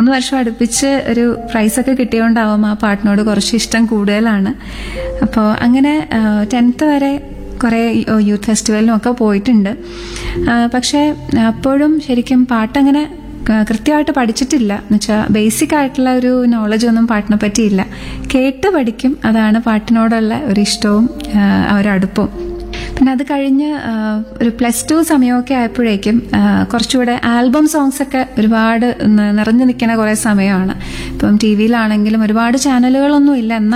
മൂന്ന് വർഷം അടുപ്പിച്ച് ഒരു പ്രൈസൊക്കെ കിട്ടിയോണ്ടാവും ആ പാട്ടിനോട് കുറച്ച് ഇഷ്ടം കൂടുതലാണ് അപ്പോൾ അങ്ങനെ ടെൻത്ത് വരെ കുറേ യൂത്ത് ഫെസ്റ്റിവലിനും ഒക്കെ പോയിട്ടുണ്ട് ആ, പക്ഷേ അപ്പോഴും ശരിക്കും പാട്ടങ്ങനെ ക- കൃത്യമായിട്ട് പഠിച്ചിട്ടില്ല എന്നുവെച്ചാൽ ബേസിക് ആയിട്ടുള്ള ഒരു നോളജ് ഒന്നും പാട്ടിനെ പറ്റിയില്ല കേട്ട് പഠിക്കും അതാണ് പാട്ടിനോടുള്ള ഒരു ഇഷ്ടവും ആ, ആ ഒരു അടുപ്പവും പിന്നെ അത് കഴിഞ്ഞ് ആ, ഒരു പ്ലസ് ടു സമയമൊക്കെ ആയപ്പോഴേക്കും ആ, കുറച്ചുകൂടെ ആൽബം സോങ്സ് ഒക്കെ ഒരുപാട് ന- നിറഞ്ഞു നിൽക്കുന്ന കുറേ സമയമാണ് ഇപ്പം ടി വിയിലാണെങ്കിലും ഒരുപാട് ചാനലുകളൊന്നും ഇല്ല എന്നാൽ